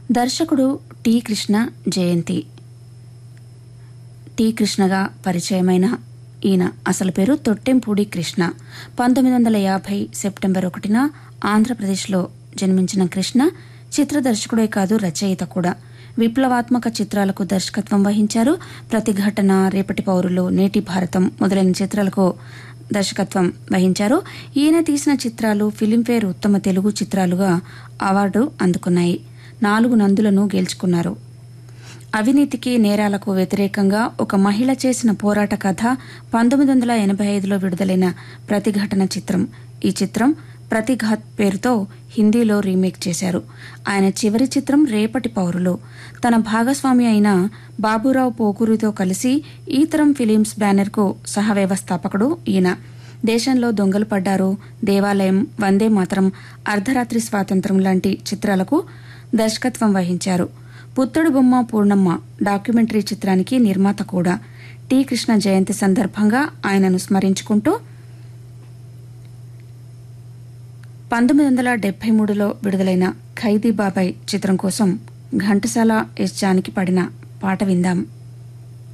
దర్శకుడు T Krishna Jayanti T కృష్ణగా పరిచయమైన ఈయన అసలు పేరు తొట్టెంపూడి కృష్ణ పంతొమ్మిది వందల యాభై సెప్టెంబర్ ఒకటిన ఆంధ్రప్రదేశ్లో జన్మించిన కృష్ణ చిత్ర దర్శకుడే కాదు రచయిత కూడా విప్లవాత్మక చిత్రాలకు దర్శకత్వం వహించారు ప్రతిఘటన రేపటి పౌరులు నేటి భారతం మొదలైన చిత్రాలకు దర్శకత్వం వహించారు ఈయన తీసిన చిత్రాలు ఫిలింఫేర్ ఉత్తమ తెలుగు చిత్రాలుగా అవార్డు అందుకున్నాయి నాలుగు నందులను గెలుచుకున్నారు అవినీతికి నేరాలకు వ్యతిరేకంగా ఒక మహిళ చేసిన పోరాట కథ పంతొమ్మిది వందల ఎనభై ఐదులో విడుదలైన ప్రతిఘటన చిత్రం ఈ చిత్రం ప్రతిఘాత్ పేరుతో హిందీలో రీమేక్ చేశారు ఆయన చివరి చిత్రం రేపటి పౌరులు తన భాగస్వామి అయిన బాబురావు పోకూరితో కలిసి ఈ తరం ఫిలిమ్స్ బ్యానర్కు సహ వ్యవస్థాపకుడు ఈయన దేశంలో దొంగలు పడ్డారు దేవాలయం వందే మాతరం అర్ధరాత్రి స్వాతంత్రం లాంటి చిత్రాలకు దర్శకత్వం వహించారు పుత్తడు బొమ్మ పూర్ణమ్మ డాక్యుమెంటరీ చిత్రానికి నిర్మాత కూడా టి కృష్ణ జయంతి సందర్భంగా ఆయనను స్మరించుకుంటూ పంతొమ్మిది వందల డెబ్బై మూడులో విడుదలైన ఖైదీ బాబాయ్ చిత్రం కోసం ఘంటసాల ఎస్ జానికి పడిన పాట విందాం